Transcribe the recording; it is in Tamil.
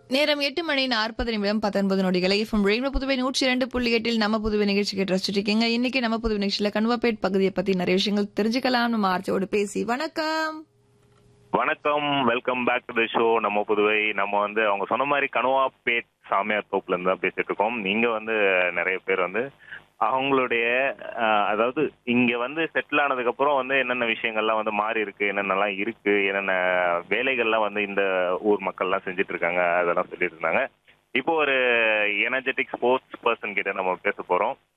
நேரம் எட்டு மணி நாற்பது நிமிடம் பத்தொன்பது நொடிகளை எஃப்எம் ரெயின்போ புதுவை நூற்றி இரண்டு புள்ளி எட்டில் நம்ம புதுவை நிகழ்ச்சி கேட்டு ரசிச்சுட்டு இருக்கீங்க இன்னைக்கு நம்ம புதுவை நிகழ்ச்சியில கண்வாப்பேட் பகுதியை பத்தி நிறைய விஷயங்கள் தெரிஞ்சுக்கலாம் நம்ம ஆர்ச்சியோட பேசி வணக்கம் வணக்கம் welcome back to the show நம்ம புதுவை நம்ம வந்து அவங்க சொன்ன மாதிரி கனுவாப்பேட் சாமியார் தோப்புல இருந்து தான் பேசிட்டு இருக்கோம் நீங்க வந்து நிறைய பேர் வந்து அவங்களுடைய அஹ், அதாவது இங்க வந்து செட்டில் ஆனதுக்கு அப்புறம் வந்து என்னென்ன விஷயங்கள்லாம் வந்து மாறி இருக்கு என்னென்னலாம் இருக்கு என்னென்ன வேலைகள்லாம் வந்து இந்த ஊர் மக்கள்லாம் செஞ்சுட்டு இருக்காங்க அதெல்லாம் சொல்லிட்டு இருந்தாங்க இப்போ ஒரு எனர்ஜெட்டிக் ஸ்போர்ட்ஸ் பர்சன் கிட்ட நம்ம பேச போறோம்